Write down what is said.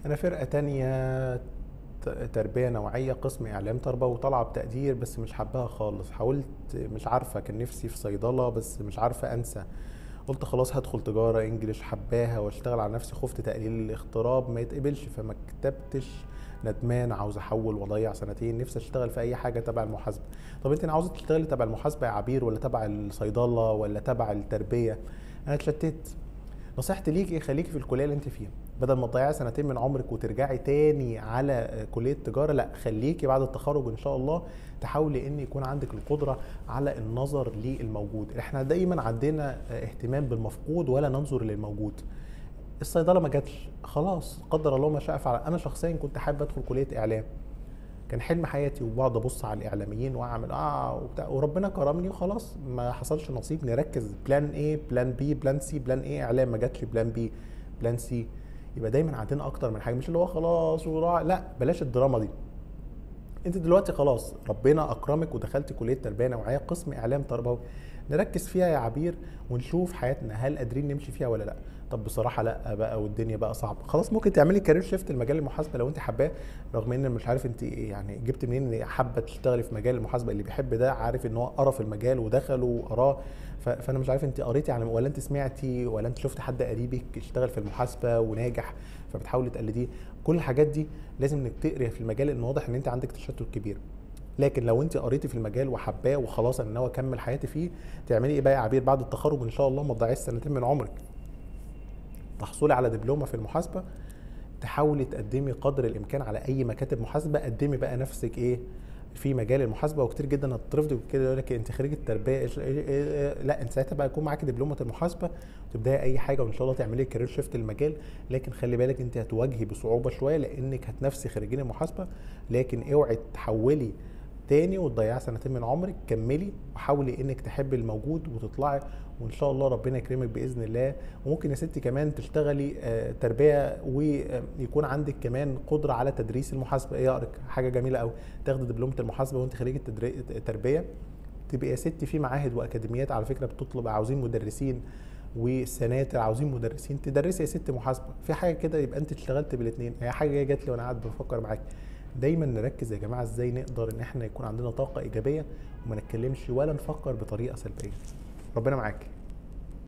انا فرقه تانية ت- تربيه نوعيه قسم اعلام تربوي وطالعه بتقدير بس مش حباها خالص حاولت مش عارفه كان نفسي في صيدله بس مش عارفه انسى قلت خلاص هدخل تجاره انجليش حباها واشتغل على نفسي خفت تقليل الاغتراب ما يتقبلش فما كتبتش ندمان عاوز احول واضيع سنتين نفسي اشتغل في اي حاجه تبع المحاسبه طب انت عاوزه تشتغلي تبع المحاسبه يا عبير ولا تبع الصيدله ولا تبع التربيه انا اتشتت نصيحتي ليك ايه خليكي في الكليه اللي انت فيها بدل ما تضيعي سنتين من عمرك وترجعي تاني على كليه تجاره لا خليكي بعد التخرج ان شاء الله تحاولي ان يكون عندك القدره على النظر للموجود احنا دايما عندنا اهتمام بالمفقود ولا ننظر للموجود الصيدله ما جاتش خلاص قدر الله ما شاء فعل انا شخصيا كنت حابب ادخل كليه اعلام كان حلم حياتي وبقعد ابص على الاعلاميين واعمل اه وبتاع وربنا كرمني وخلاص ما حصلش نصيب نركز بلان ايه بلان بي بلان سي بلان ايه اعلام ما جاتش بلان بي بلان سي يبقى دايما عندنا اكتر من حاجه مش اللي هو خلاص وراح لا بلاش الدراما دي انت دلوقتي خلاص ربنا اكرمك ودخلت كليه تربيه نوعيه قسم اعلام تربوي نركز فيها يا عبير ونشوف حياتنا هل قادرين نمشي فيها ولا لا طب بصراحه لا بقى والدنيا بقى صعبه خلاص ممكن تعملي كارير شيفت لمجال المحاسبه لو انت حباه رغم ان مش عارف انت يعني جبت منين ان حابه تشتغلي في مجال المحاسبه اللي بيحب ده عارف ان هو قرا في المجال ودخل وقراه ف- فانا مش عارف انت قريتي على ولا انت سمعتي ولا انت شفت حد قريبك اشتغل في المحاسبه وناجح فبتحاولي تقلديه كل الحاجات دي لازم انك تقري في المجال لان واضح ان انت عندك تشتت كبير لكن لو انت قريتي في المجال وحباه وخلاص انا ناوي اكمل حياتي فيه تعملي ايه بقى يا عبير بعد التخرج ان شاء الله ما تضيعيش سنتين من عمرك تحصلي على دبلومه في المحاسبه تحاولي تقدمي قدر الامكان على اي مكاتب محاسبه قدمي بقى نفسك ايه في مجال المحاسبه وكتير جدا هترفضي كده يقول لك انت خريجه تربيه إيش- إيه- إيه- لا انت ساعتها بقى يكون معاكي دبلومه المحاسبه وتبداي اي حاجه وان شاء الله تعملي كارير شيفت المجال لكن خلي بالك انت هتواجهي بصعوبه شويه لانك هتنافسي خريجين المحاسبه لكن اوعي تحولي تاني وتضيعي سنتين من عمرك كملي وحاولي انك تحبي الموجود وتطلعي وان شاء الله ربنا يكرمك باذن الله وممكن يا ستي كمان تشتغلي آه، تربيه ويكون عندك كمان قدره على تدريس المحاسبه ايه رايك حاجه جميله قوي تاخدي دبلومه المحاسبه وانت خريجه تدري- تربيه تبقي يا ستي في معاهد واكاديميات على فكره بتطلب عاوزين مدرسين وسناتر عاوزين مدرسين تدرسي يا ست محاسبه في حاجه كده يبقى انت اشتغلت بالاثنين هي حاجه جات لي وانا قاعد بفكر معاك دايما نركز يا جماعه ازاي نقدر ان احنا يكون عندنا طاقه ايجابيه وما نتكلمش ولا نفكر بطريقه سلبيه ربنا معاك